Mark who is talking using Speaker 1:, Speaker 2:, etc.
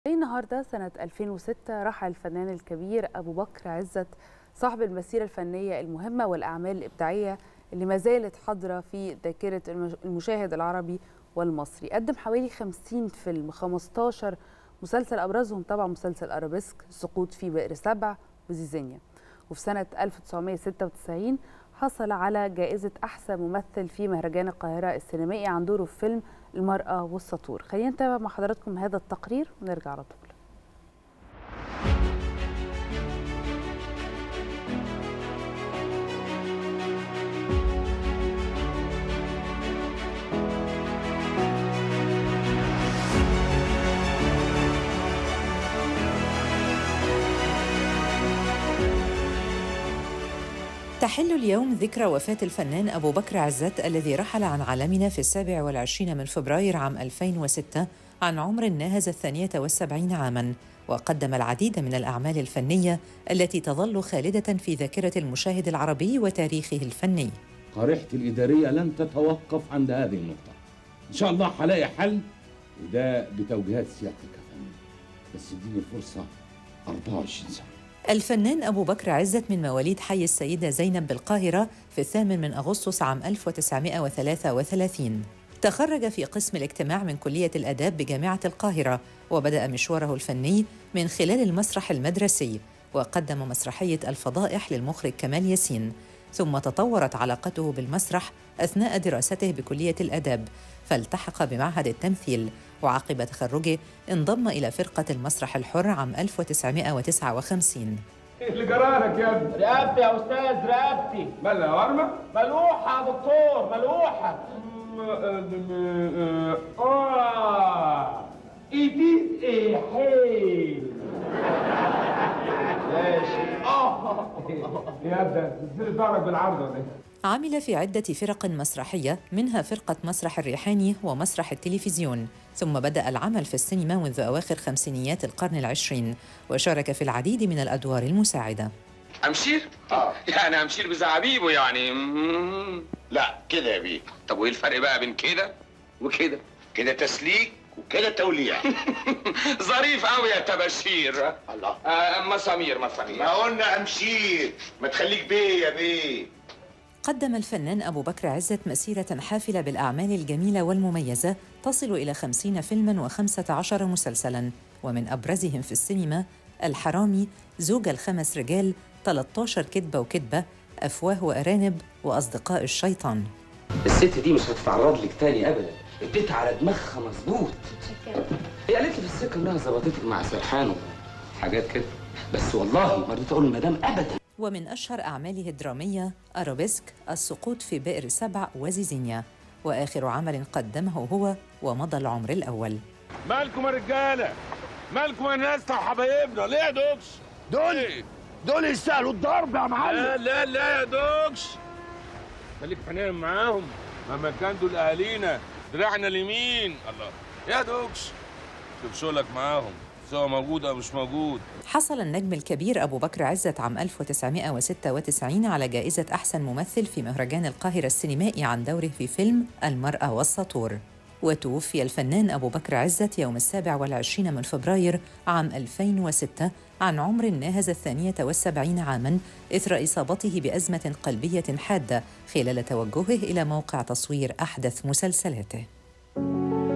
Speaker 1: النهارده سنة 2006 رحل الفنان الكبير أبو بكر عزت صاحب المسيرة الفنية المهمة والأعمال الإبداعية اللي ما زالت حاضرة في ذاكرة المشاهد العربي والمصري قدم حوالي 50 فيلم 15 مسلسل أبرزهم طبعا مسلسل أرابيسك سقوط في بئر سبع وزيزينيا وفي سنة 1996 حصل على جائزة أحسن ممثل في مهرجان القاهرة السينمائي عن دوره في فيلم المرأة والسطور خلينا نتابع مع حضراتكم هذا التقرير ونرجع على طول
Speaker 2: تحل اليوم ذكرى وفاة الفنان أبو بكر عزت الذي رحل عن عالمنا في السابع والعشرين من فبراير عام 2006 عن عمر ناهز الثانية والسبعين عاماً وقدم العديد من الأعمال الفنية التي تظل خالدة في ذاكرة المشاهد العربي وتاريخه الفني
Speaker 3: قريحتي الإدارية لن تتوقف عند هذه النقطة إن شاء الله هلاقي حل وده بتوجيهات سيادتك يا فندم بس اديني فرصة 24 ساعة
Speaker 2: الفنان أبو بكر عزت من مواليد حي السيدة زينب بالقاهرة في الثامن من أغسطس عام 1933 تخرج في قسم الاجتماع من كلية الآداب بجامعة القاهرة وبدأ مشواره الفني من خلال المسرح المدرسي وقدم مسرحية الفضائح للمخرج كمال ياسين ثم تطورت علاقته بالمسرح أثناء دراسته بكلية الآداب فالتحق بمعهد التمثيل وعقب تخرجه انضم إلى فرقة المسرح الحر عام 1959
Speaker 4: اللي جرالك يا ابني
Speaker 5: رقبتي يا استاذ رقبتي
Speaker 4: مالها ورمة؟
Speaker 5: ملوحه يا دكتور ملوحه
Speaker 4: اه ايديك ايه حيل
Speaker 5: ماشي اه
Speaker 4: يا ابني تنزلي ظهرك بالعرض دي
Speaker 2: عمل في عدة فرق مسرحية منها فرقة مسرح الريحاني ومسرح التلفزيون ثم بدأ العمل في السينما منذ أواخر خمسينيات القرن العشرين وشارك في العديد من الأدوار المساعدة
Speaker 6: امشير؟
Speaker 5: اه
Speaker 6: يعني امشير بزعابيبه يعني مم.
Speaker 5: لا كده يا بيه
Speaker 6: طب وايه الفرق بقى بين كده وكده؟
Speaker 5: كده تسليك وكده توليع
Speaker 6: ظريف قوي يا تبشير
Speaker 5: الله
Speaker 6: آه مسامير مسامير
Speaker 5: ما قلنا امشير ما تخليك بيه يا بيه
Speaker 2: قدم الفنان أبو بكر عزت مسيرة حافلة بالأعمال الجميلة والمميزة تصل إلى خمسين فيلماً وخمسة عشر مسلسلاً ومن أبرزهم في السينما الحرامي زوج الخمس رجال 13 كذبة وكذبة أفواه وأرانب وأصدقاء الشيطان
Speaker 7: الست دي مش هتتعرض لك تاني ابدا اديتها على دماغها مظبوط هي قالت لي في السكه انها ظبطتك مع سرحان حاجات كده بس والله ما رضيت اقول المدام ابدا
Speaker 2: ومن أشهر أعماله الدرامية أرابيسك السقوط في بئر سبع وزيزينيا وآخر عمل قدمه هو ومضى العمر الأول
Speaker 4: مالكم يا رجاله مالكم يا ناس بتاع حبايبنا ليه يا دوكش
Speaker 5: دول دول يستاهلوا الضرب يا معلم
Speaker 4: لا لا لا يا دوكش خليك حنين معاهم مهما كان دول اهالينا دراعنا اليمين الله يا دوكش شوف شغلك معاهم سواء موجود او مش موجود
Speaker 2: حصل النجم الكبير أبو بكر عزت عام 1996 على جائزة أحسن ممثل في مهرجان القاهرة السينمائي عن دوره في فيلم المرأة والسطور وتوفي الفنان أبو بكر عزت يوم السابع والعشرين من فبراير عام 2006 عن عمر ناهز الثانية والسبعين عاماً إثر إصابته بأزمة قلبية حادة خلال توجهه إلى موقع تصوير أحدث مسلسلاته